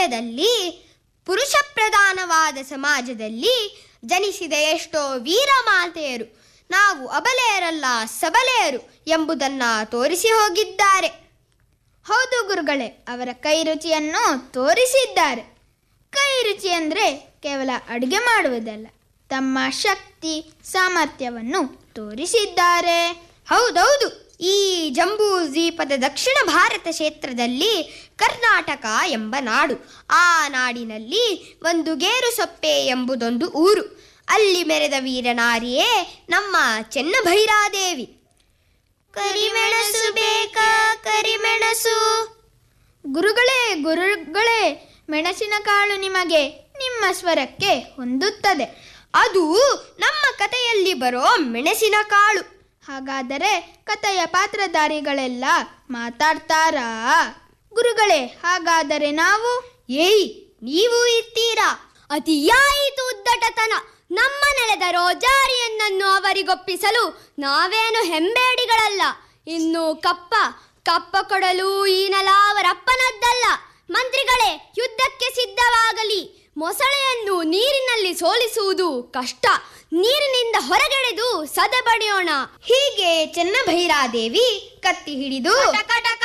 ಖಂಡದಲ್ಲಿ ಪುರುಷ ಪ್ರಧಾನವಾದ ಸಮಾಜದಲ್ಲಿ ಜನಿಸಿದ ಎಷ್ಟೋ ವೀರಮಾತೆಯರು ನಾವು ಅಬಲೆಯರಲ್ಲ ಸಬಲೆಯರು ಎಂಬುದನ್ನು ತೋರಿಸಿ ಹೋಗಿದ್ದಾರೆ ಹೌದು ಗುರುಗಳೇ ಅವರ ಕೈ ರುಚಿಯನ್ನು ತೋರಿಸಿದ್ದಾರೆ ಕೈ ರುಚಿ ಅಂದರೆ ಕೇವಲ ಅಡುಗೆ ಮಾಡುವುದಲ್ಲ ತಮ್ಮ ಶಕ್ತಿ ಸಾಮರ್ಥ್ಯವನ್ನು ತೋರಿಸಿದ್ದಾರೆ ಹೌದೌದು ಈ ಜಂಬೂ ದ್ವೀಪದ ದಕ್ಷಿಣ ಭಾರತ ಕ್ಷೇತ್ರದಲ್ಲಿ ಕರ್ನಾಟಕ ಎಂಬ ನಾಡು ಆ ನಾಡಿನಲ್ಲಿ ಒಂದು ಗೇರುಸೊಪ್ಪೆ ಎಂಬುದೊಂದು ಊರು ಅಲ್ಲಿ ಮೆರೆದ ವೀರನಾರಿಯೇ ನಮ್ಮ ಚೆನ್ನಭೈರಾದೇವಿ ಕರಿಮೆಣಸು ಬೇಕಾ ಕರಿಮೆಣಸು ಗುರುಗಳೇ ಗುರುಗಳೇ ಮೆಣಸಿನಕಾಳು ನಿಮಗೆ ನಿಮ್ಮ ಸ್ವರಕ್ಕೆ ಹೊಂದುತ್ತದೆ ಅದು ನಮ್ಮ ಕಥೆಯಲ್ಲಿ ಬರೋ ಮೆಣಸಿನ ಕಾಳು ಹಾಗಾದರೆ ಕಥೆಯ ಪಾತ್ರಧಾರಿಗಳೆಲ್ಲ ಮಾತಾಡ್ತಾರಾ ಗುರುಗಳೇ ಹಾಗಾದರೆ ನಾವು ಏಯ್ ನೀವು ಇರ್ತೀರಾ ಅತಿಯಾಯಿತು ಉದ್ದಟತನ ನಮ್ಮ ನೆಲದ ರೋಜಾರಿಯನ್ನನ್ನು ಅವರಿಗೊಪ್ಪಿಸಲು ನಾವೇನು ಹೆಂಬೇಡಿಗಳಲ್ಲ ಇನ್ನು ಕಪ್ಪ ಕಪ್ಪ ಕೊಡಲು ಈ ನೆಲ ಅವರಪ್ಪನದ್ದಲ್ಲ ಮಂತ್ರಿಗಳೇ ಯುದ್ಧಕ್ಕೆ ಸಿದ್ಧವಾಗಲಿ ಮೊಸಳೆಯನ್ನು ನೀರಿನಲ್ಲಿ ಸೋಲಿಸುವುದು ಕಷ್ಟ ನೀರಿನಿಂದ ಹೊರಗೆಳೆದು ಸದೆ ಬಡಿಯೋಣ ಹೀಗೆ ಚೆನ್ನಭೈರಾದೇವಿ ಕತ್ತಿ ಹಿಡಿದು